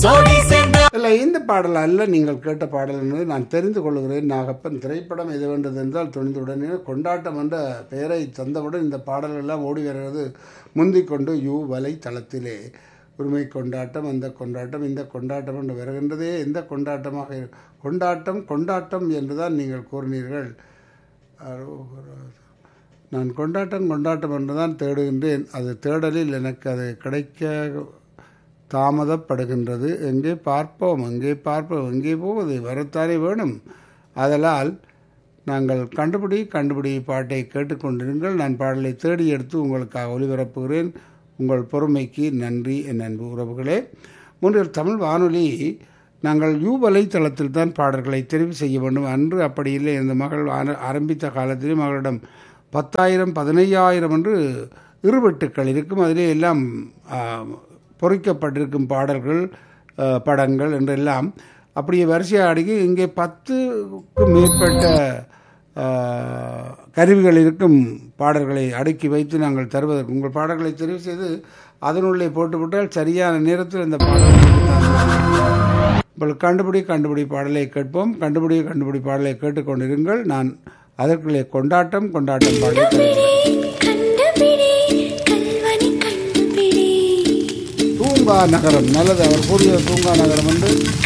ஜோடி சேர்ந்த இல்லை இந்த பாடல் அல்ல நீங்கள் கேட்ட பாடல் என்பதை நான் தெரிந்து கொள்கிறேன் நாகப்பன் திரைப்படம் எது வேண்டது என்றால் துணிந்துடனே கொண்டாட்டம் என்ற பெயரை தந்தவுடன் இந்த பாடல் எல்லாம் ஓடி வருகிறது முந்திக் கொண்டு யூ வலை தளத்திலே உரிமை கொண்டாட்டம் அந்த கொண்டாட்டம் இந்த கொண்டாட்டம் என்று வருகின்றதே எந்த கொண்டாட்டமாக இரு- கொண்டாட்டம் கொண்டாட்டம் என்றுதான் நீங்கள் கூறினீர்கள் அரோகரா. நான் கொண்டாட்டம் கொண்டாட்டம் என்று தான் தேடுகின்றேன் அது தேடலில் எனக்கு அது கிடைக்க தாமதப்படுகின்றது எங்கே பார்ப்போம் எங்கே பார்ப்போம் எங்கே போவது வரத்தானே வேணும் அதனால் நாங்கள் கண்டுபிடி கண்டுபிடி பாட்டை கேட்டுக்கொண்டிருங்கள் நான் பாடலை தேடி எடுத்து உங்களுக்காக ஒளிபரப்புகிறேன் உங்கள் பொறுமைக்கு நன்றி என் அன்பு உறவுகளே முன்னில் தமிழ் வானொலி நாங்கள் யூ வலைத்தளத்தில் தான் பாடல்களை தெரிவு செய்ய வேண்டும் அன்று அப்படி இல்லை இந்த மகள் ஆர- ஆரம்பித்த காலத்திலே மகளிடம் பத்தாயிரம் பதினையாயிரம் என்று இருவெட்டுக்கள் இருக்கும் அதிலே எல்லாம் ஆ, பொறிக்கப்பட்டிருக்கும் பாடல்கள் ஆ, படங்கள் என்றெல்லாம் அப்படியே வரிசையாக அடுக்கி இங்கே பத்துக்கும் மேற்பட்ட ஆ, கருவிகள் இருக்கும் பாடல்களை அடுக்கி வைத்து நாங்கள் தருவதற்கு உங்கள் பாடல்களை தெரிவு செய்து அதனுள்ளே போட்டுவிட்டால் சரியான நேரத்தில் இந்த பாடல்கள் உங்களுக்கு கண்டுபிடி கண்டுபிடி பாடலை கேட்போம் கண்டுபிடி கண்டுபிடி பாடலை கேட்டுக்கொண்டிருங்கள் நான் அதற்குள்ளே கொண்டாட்டம் கொண்டாட்டம் பாடலை தருகிறேன். கண்டுபிடி கல்வனை கண்டுபிடி தூங்கா நகரம் நல்லது அவர் கூறிய தூங்கா நகரம் என்று